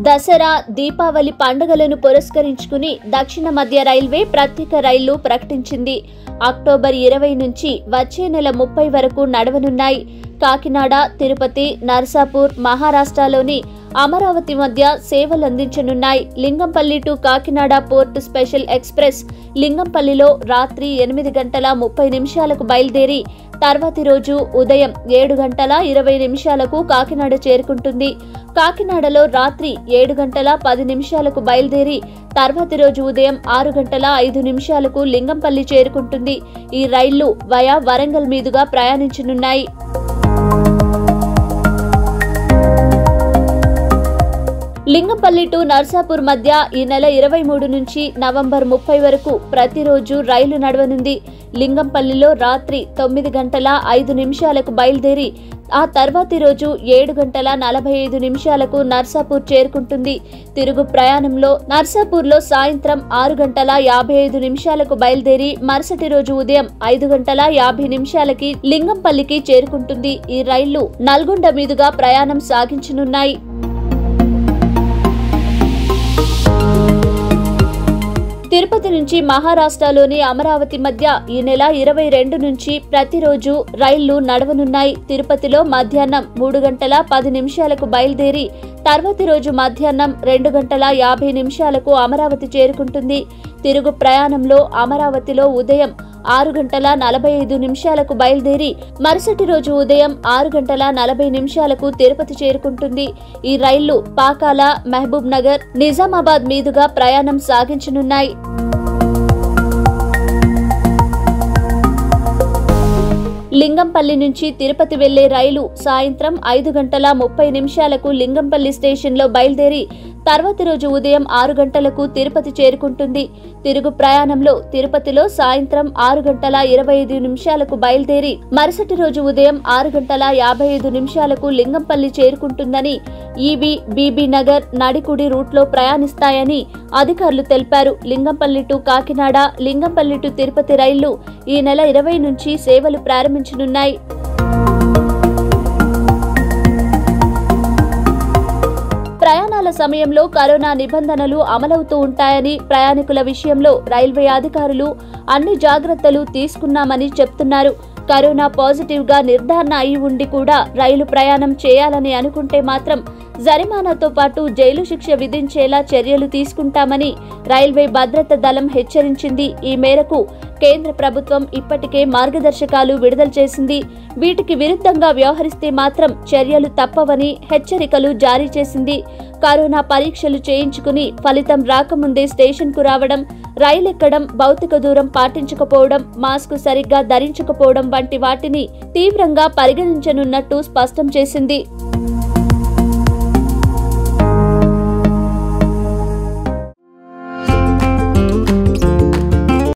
దసరా దీపావళి పండుగలను పురస్కరించుకుని దక్షిణ మధ్య రైల్వే ప్రత్యేక రైళ్లు ప్రకటించింది అక్టోబర్ ఇరవై నుంచి వచ్చే నెల ముప్పై వరకు నడవనున్నాయి కాకినాడ తిరుపతి నర్సాపూర్ మహారాష్ట్రలోని అమరావతి మధ్య సేవలు అందించనున్నాయి Lingampalli to Kakinada port special express లింగంపల్లిలో రాత్రి ఎనిమిది గంటల ముప్పై నిమిషాలకు బయలుదేరి తర్వాతి రోజు ఉదయం ఏడు గంటల ఇరవై నిమిషాలకు కాకినాడ చేరుకుంటుంది కాకినాడలో రాత్రి ఏడు గంటల పది నిమిషాలకు బయలుదేరి తర్వాతి రోజు ఉదయం ఆరు గంటల ఐదు నిమిషాలకు లింగంపల్లి చేరుకుంటుంది ఈ రైళ్లు వయా వరంగల్ మీదుగా ప్రయాణించనున్నాయి లింగంపల్లి టు నర్సాపూర్ మధ్య ఈ నెల ఇరవై మూడు నుంచి నవంబర్ ముప్పై వరకు ప్రతిరోజు రైలు నడవనుంది లింగంపల్లిలో రాత్రి తొమ్మిది గంటల ఐదు నిమిషాలకు బయలుదేరి ఆ తర్వాతి రోజు ఏడు గంటల నలభై ఐదు నిమిషాలకు నర్సాపూర్ చేరుకుంటుంది తిరుగు ప్రయాణంలో నర్సాపూర్లో సాయంత్రం ఆరు గంటల యాభై ఐదు నిమిషాలకు బయలుదేరి మరుసటి రోజు ఉదయం ఐదు గంటల యాభై నిమిషాలకి లింగంపల్లికి చేరుకుంటుంది ఈ రైళ్లు నల్గొండ మీదుగా ప్రయాణం సాగించనున్నాయి తిరుపతి నుంచి మహారాష్ట్రలోని అమరావతి మధ్య ఈ నెల ఇరవై రెండు నుంచి ప్రతిరోజు రైళ్లు నడవనున్నాయి తిరుపతిలో మధ్యాహ్నం మూడు గంటల పది నిమిషాలకు బయలుదేరి తర్వాతి రోజు మధ్యాహ్నం రెండు గంటల యాభై నిమిషాలకు అమరావతి చేరుకుంటుంది తిరుగు ప్రయాణంలో అమరావతిలో ఉదయం ఆరు గంటల నలభై ఐదు నిమిషాలకు బయలుదేరి మరుసటి రోజు ఉదయం ఆరు గంటల నలభై నిమిషాలకు తిరుపతి చేరుకుంటుంది ఈ రైళ్లు పాకాల మహబూబ్ నగర్ నిజామాబాద్ మీదుగా ప్రయాణం సాగించనున్నాయి లింగంపల్లి నుంచి తిరుపతి వెళ్లే రైలు సాయంత్రం ఐదు గంటల ముప్పై నిమిషాలకు లింగంపల్లి స్టేషన్లో బయలుదేరి తర్వాతి రోజు ఉదయం ఆరు గంటలకు తిరుపతి చేరుకుంటుంది తిరుగు ప్రయాణంలో తిరుపతిలో సాయంత్రం ఆరు గంటల ఇరవై ఐదు నిమిషాలకు బయలుదేరి మరుసటి రోజు ఉదయం ఆరు గంటల యాభై ఐదు నిమిషాలకు లింగంపల్లి చేరుకుంటుందని ఈబీ బీబీ నగర్ నడికుడి రూట్లో ప్రయాణిస్తాయని అధికారులు తెలిపారు లింగంపల్లి టు కాకినాడ లింగంపల్లి టు తిరుపతి రైళ్లు ఈ నెల ఇరవై నుంచి సేవలు ప్రారంభించనున్నాయి ప్రయాణాల సమయంలో కరోనా నిబంధనలు అమలవుతూ ఉంటాయని ప్రయాణికుల విషయంలో రైల్వే అధికారులు అన్ని జాగ్రత్తలు తీసుకున్నామని చెప్తున్నారు కరోనా పాజిటివ్ గా నిర్ధారణ అయి ఉండి కూడా రైలు ప్రయాణం చేయాలని అనుకుంటే మాత్రం జరిమానాతో పాటు జైలు శిక్ష విధించేలా చర్యలు తీసుకుంటామని రైల్వే భద్రత దళం హెచ్చరించింది ఈ మేరకు కేంద్ర ప్రభుత్వం ఇప్పటికే మార్గదర్శకాలు విడుదల చేసింది వీటికి విరుద్ధంగా వ్యవహరిస్తే మాత్రం చర్యలు తప్పవని హెచ్చరికలు జారీ చేసింది కరోనా పరీక్షలు చేయించుకుని ఫలితం రాకముందే స్టేషన్కు రావడం రైలెక్కడం భౌతిక దూరం పాటించకపోవడం మాస్క్ సరిగ్గా ధరించకపోవడం వంటి వాటిని తీవ్రంగా పరిగణించనున్నట్టు స్పష్టం చేసింది